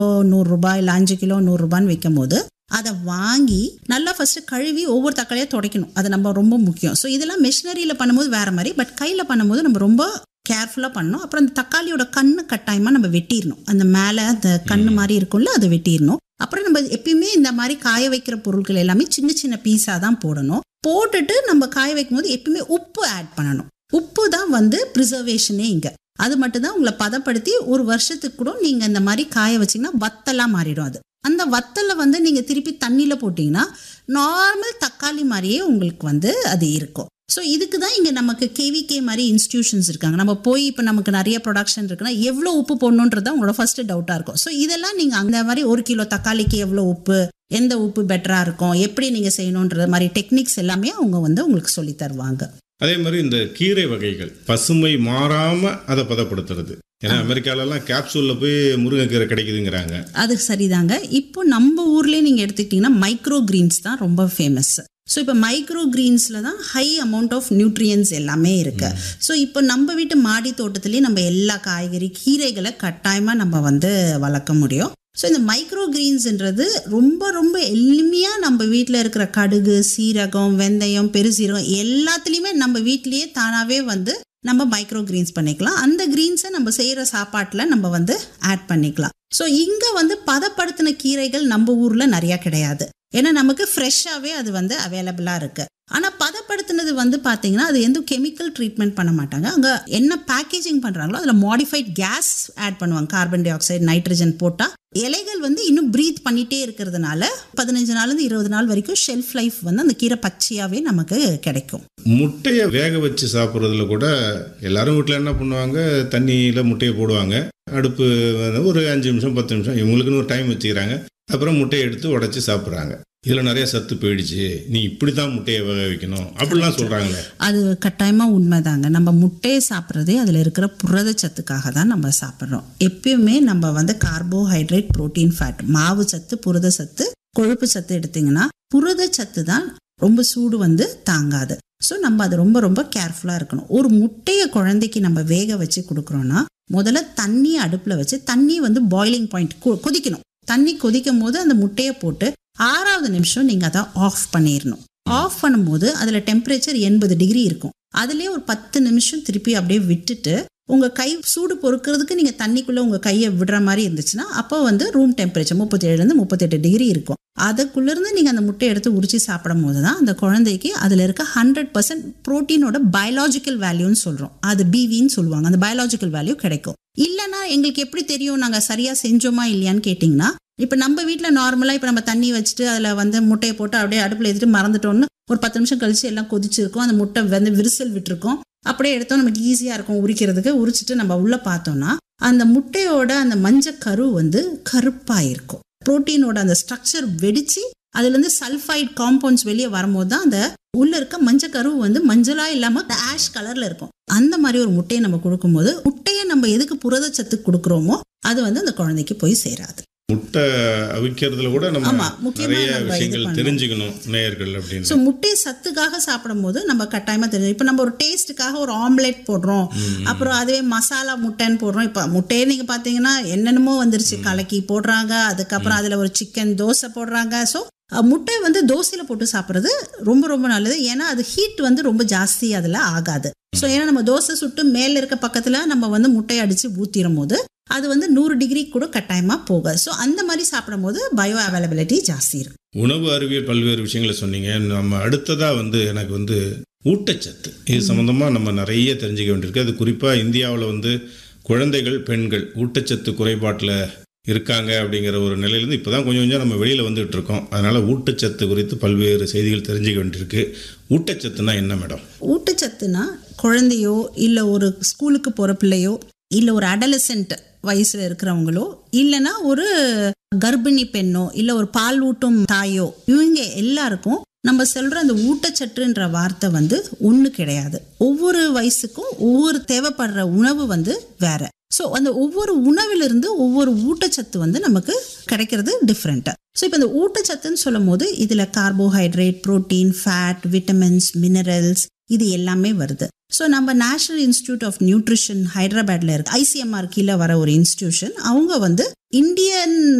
நூறுரூபா இல்லை அஞ்சு கிலோ நூறுரூபான்னு விற்கும் போது அதை வாங்கி நல்லா ஃபர்ஸ்ட் கழுவி ஒவ்வொரு தக்காளியாக துடைக்கணும் அது நம்ம ரொம்ப முக்கியம் ஸோ இதெல்லாம் மிஷினரியில் பண்ணும்போது வேற மாதிரி பட் கையில் பண்ணும்போது நம்ம ரொம்ப கேர்ஃபுல்லாக பண்ணணும் அப்புறம் அந்த தக்காளியோட கண்ணு கட்டாயமாக நம்ம வெட்டிடணும் அந்த மேலே அந்த கண்ணு மாதிரி இருக்கும்ல அதை வெட்டிடணும் அப்புறம் நம்ம எப்பயுமே இந்த மாதிரி காய வைக்கிற பொருட்கள் எல்லாமே சின்ன சின்ன பீஸாக தான் போடணும் போட்டுட்டு நம்ம காய வைக்கும் போது எப்பயுமே உப்பு ஆட் பண்ணணும் உப்பு தான் வந்து ப்ரிசர்வேஷனே இங்கே அது மட்டும் தான் உங்களை பதப்படுத்தி ஒரு வருஷத்துக்கு கூட நீங்கள் இந்த மாதிரி காய வச்சிங்கன்னா வத்தலாக மாறிடும் அது அந்த வத்தலை வந்து நீங்கள் திருப்பி தண்ணியில் போட்டிங்கன்னா நார்மல் தக்காளி மாதிரியே உங்களுக்கு வந்து அது இருக்கும் ஸோ இதுக்கு தான் இங்கே நமக்கு கேவிகே மாதிரி இன்ஸ்டிடியூஷன்ஸ் இருக்காங்க நம்ம போய் இப்போ நமக்கு நிறைய ப்ரொடக்ஷன் இருக்குன்னா எவ்வளோ உப்பு போடணுன்றது தான் உங்களோட ஃபர்ஸ்ட் டவுட்டாக இருக்கும் ஸோ இதெல்லாம் நீங்கள் அந்த மாதிரி ஒரு கிலோ தக்காளிக்கு எவ்வளோ உப்பு எந்த உப்பு பெட்டராக இருக்கும் எப்படி நீங்கள் செய்யணுன்ற மாதிரி டெக்னிக்ஸ் எல்லாமே அவங்க வந்து உங்களுக்கு சொல்லி தருவாங்க அதே மாதிரி இந்த கீரை வகைகள் பசுமை மாறாம அதை பதப்படுத்துறது ஏன்னா அமெரிக்காலலாம் கேப்சூல்ல போய் முருங்கைக்கீரை கிடைக்குதுங்கிறாங்க அது சரிதாங்க இப்போ நம்ம ஊர்லேயே நீங்கள் எடுத்துக்கிட்டிங்கன்னா மைக்ரோ கிரீன்ஸ் தான் ரொம்ப ஃபேமஸ் ஸோ இப்போ மைக்ரோ கிரீன்ஸில் தான் ஹை அமௌண்ட் ஆஃப் நியூட்ரியன்ஸ் எல்லாமே இருக்கு ஸோ இப்போ நம்ம வீட்டு மாடி தோட்டத்துலேயே நம்ம எல்லா காய்கறி கீரைகளை கட்டாயமாக நம்ம வந்து வளர்க்க முடியும் ஸோ இந்த மைக்ரோ கிரீன்ஸ்ன்றது ரொம்ப ரொம்ப எளிமையாக நம்ம வீட்டில் இருக்கிற கடுகு சீரகம் வெந்தயம் பெருசீரகம் எல்லாத்துலேயுமே நம்ம வீட்லேயே தானாகவே வந்து நம்ம மைக்ரோ கிரீன்ஸ் பண்ணிக்கலாம் அந்த கிரீன்ஸை நம்ம செய்கிற சாப்பாட்டில் நம்ம வந்து ஆட் பண்ணிக்கலாம் ஸோ இங்கே வந்து பதப்படுத்தின கீரைகள் நம்ம ஊரில் நிறையா கிடையாது ஏன்னா நமக்கு ஃப்ரெஷ்ஷாகவே அது வந்து அவைலபிளாக இருக்குது ஆனால் பதப்படுத்தினது வந்து பார்த்தீங்கன்னா அது எந்த கெமிக்கல் ட்ரீட்மெண்ட் பண்ண மாட்டாங்க அங்கே என்ன பேக்கேஜிங் பண்ணுறாங்களோ அதில் மாடிஃபைட் கேஸ் ஆட் பண்ணுவாங்க கார்பன் டை ஆக்சைடு நைட்ரஜன் போட்டால் இலைகள் வந்து இன்னும் ப்ரீத் பண்ணிகிட்டே இருக்கிறதுனால பதினஞ்சு நாள்லேருந்து இருபது நாள் வரைக்கும் ஷெல்ஃப் லைஃப் வந்து அந்த கீரை பச்சையாகவே நமக்கு கிடைக்கும் முட்டையை வேக வச்சு சாப்பிட்றதுல கூட எல்லாரும் வீட்டில் என்ன பண்ணுவாங்க தண்ணியில் முட்டையை போடுவாங்க அடுப்பு வந்து ஒரு அஞ்சு நிமிஷம் பத்து நிமிஷம் இவங்களுக்குன்னு ஒரு டைம் வச்சுக்கிறாங்க அப்புறம் முட்டையை எடுத்து உடச்சி சாப்பிட்றாங்க இதில் நிறைய சத்து போயிடுச்சு நீ இப்படி தான் முட்டையை வேக வைக்கணும் அப்படிலாம் சொல்கிறாங்களே அது கட்டாயமாக உண்மைதாங்க நம்ம முட்டையை சாப்பிட்றதே அதில் இருக்கிற புரதச்சத்துக்காக தான் நம்ம சாப்பிட்றோம் எப்பயுமே நம்ம வந்து கார்போஹைட்ரேட் புரோட்டீன் ஃபேட் மாவு சத்து புரத சத்து கொழுப்பு சத்து எடுத்தீங்கன்னா புரதச்சத்து தான் ரொம்ப சூடு வந்து தாங்காது ஸோ நம்ம அது ரொம்ப ரொம்ப கேர்ஃபுல்லாக இருக்கணும் ஒரு முட்டையை குழந்தைக்கு நம்ம வேக வச்சு கொடுக்குறோன்னா முதல்ல தண்ணி அடுப்பில் வச்சு தண்ணி வந்து பாய்லிங் பாயிண்ட் கொதிக்கணும் தண்ணி கொதிக்கும் போது அந்த முட்டையை போட்டு ஆறாவது நிமிஷம் நீங்கள் அதை ஆஃப் பண்ணிடணும் ஆஃப் பண்ணும்போது அதில் டெம்பரேச்சர் எண்பது டிகிரி இருக்கும் அதுலேயே ஒரு பத்து நிமிஷம் திருப்பி அப்படியே விட்டுட்டு உங்கள் கை சூடு பொறுக்கிறதுக்கு நீங்கள் தண்ணிக்குள்ளே உங்கள் கையை விடுற மாதிரி இருந்துச்சுன்னா அப்போ வந்து ரூம் டெம்பரேச்சர் முப்பத்தேழுலேருந்து முப்பத்தெட்டு டிகிரி இருக்கும் அதுக்குள்ளேருந்து நீங்கள் அந்த முட்டையை எடுத்து உரிச்சு சாப்பிடும் போது தான் அந்த குழந்தைக்கு அதில் இருக்க ஹண்ட்ரட் பர்சன்ட் ப்ரோட்டீனோட பயாலாஜிக்கல் வேல்யூன்னு சொல்கிறோம் அது பிவின்னு சொல்லுவாங்க அந்த பயாலாஜிக்கல் வேல்யூ கிடைக்கும் இல்லைன்னா எங்களுக்கு எப்படி தெரியும் நாங்கள் சரியாக செஞ்சோமா இல்லையான்னு கேட்டிங்கன்னா இப்போ நம்ம வீட்டில் நார்மலாக இப்போ நம்ம தண்ணி வச்சுட்டு அதில் வந்து முட்டையை போட்டு அப்படியே அடுப்பில் ஏற்றிட்டு மறந்துட்டோம்னு ஒரு பத்து நிமிஷம் கழிச்சு எல்லாம் கொதிச்சிருக்கும் அந்த முட்டை வந்து விரிசல் விட்டுருக்கோம் அப்படியே எடுத்தோம் நமக்கு ஈஸியாக இருக்கும் உரிக்கிறதுக்கு உரிச்சிட்டு நம்ம உள்ளே பார்த்தோம்னா அந்த முட்டையோட அந்த மஞ்சள் கரு வந்து கருப்பாக இருக்கும் புரோட்டீனோட அந்த ஸ்ட்ரக்சர் வெடிச்சு அதுலேருந்து சல்ஃபைட் காம்பவுண்ட்ஸ் வெளியே வரும்போது தான் அந்த உள்ள இருக்க மஞ்சள் கரு வந்து மஞ்சளா இல்லாம ஆஷ் கலர்ல இருக்கும் அந்த மாதிரி ஒரு முட்டையை நம்ம கொடுக்கும்போது முட்டையை நம்ம எதுக்கு புரதச்சத்து கொடுக்குறோமோ அது வந்து அந்த குழந்தைக்கு போய் சேராது முட்டை அவிக்கிறதுல கூட நம்ம ஆமா, முக்கியமா நிறைய நம்ம இது விஷயங்கள் பண்ணணும். தெரிஞ்சுக்கணும் நேயர்கள் ஸோ அப்படின்னு முட்டையை சத்துக்காக சாப்பிடும்போது நம்ம கட்டாயமா தெரியும் இப்போ நம்ம ஒரு டேஸ்ட்டுக்காக ஒரு ஆம்லெட் போடுறோம் அப்புறம் அதுவே மசாலா முட்டைன்னு போடுறோம் இப்போ முட்டையே நீங்க பாத்தீங்கன்னா என்னென்னமோ வந்துருச்சு கலக்கி போடுறாங்க அதுக்கப்புறம் அதுல ஒரு சிக்கன் தோசை போடுறாங்க ஸோ முட்டை வந்து தோசையில போட்டு சாப்பிட்றது ரொம்ப ரொம்ப நல்லது ஏன்னா அது ஹீட் வந்து ரொம்ப ஜாஸ்தி அதுல ஆகாது ஸோ ஏன்னா நம்ம தோசை சுட்டு மேல இருக்க பக்கத்துல நம்ம வந்து முட்டையை அடிச்சு ஊத்திரும் போது அது வந்து நூறு டிகிரி கூட கட்டாயமா போகாது ஸோ அந்த மாதிரி சாப்பிடும் போது பயோ அவைலபிலிட்டி ஜாஸ்தி இருக்கும் உணவு அறிவியல் பல்வேறு விஷயங்களை சொன்னீங்க நம்ம அடுத்ததா வந்து எனக்கு வந்து ஊட்டச்சத்து இது சம்பந்தமா நம்ம நிறைய தெரிஞ்சுக்க வேண்டியிருக்கு அது குறிப்பா இந்தியாவில் வந்து குழந்தைகள் பெண்கள் ஊட்டச்சத்து குறைபாட்டில் இருக்காங்க அப்படிங்கிற ஒரு நிலையிலேருந்து இப்போ தான் கொஞ்சம் கொஞ்சம் நம்ம வெளியில் வந்துட்டு இருக்கோம் அதனால ஊட்டச்சத்து குறித்து பல்வேறு செய்திகள் தெரிஞ்சுக்க வேண்டியிருக்கு ஊட்டச்சத்துனா என்ன மேடம் ஊட்டச்சத்துனா குழந்தையோ இல்லை ஒரு ஸ்கூலுக்கு போகிற பிள்ளையோ இல்லை ஒரு அடலசென்ட் வயசில் இருக்கிறவங்களோ இல்லைன்னா ஒரு கர்ப்பிணி பெண்ணோ இல்லை ஒரு பால் ஊட்டும் தாயோ இவங்க எல்லாருக்கும் நம்ம சொல்ற அந்த ஊட்டச்சத்துன்ற வார்த்தை வந்து ஒன்று கிடையாது ஒவ்வொரு வயசுக்கும் ஒவ்வொரு தேவைப்படுற உணவு வந்து வேற ஸோ அந்த ஒவ்வொரு உணவிலிருந்து ஒவ்வொரு ஊட்டச்சத்து வந்து நமக்கு கிடைக்கிறது டிஃப்ரெண்ட்டு ஸோ இப்போ இந்த ஊட்டச்சத்துன்னு சொல்லும் போது இதில் carbohydrate protein fat vitamins minerals இது எல்லாமே வருது ஸோ நம்ம நேஷனல் இன்ஸ்டிடியூட் ஆஃப் நியூட்ரிஷன் ஹைதராபாத்ல இருக்கு ஐசிஎம்ஆர் கீழே வர ஒரு இன்ஸ்டிடியூஷன் அவங்க வந்து இந்தியன்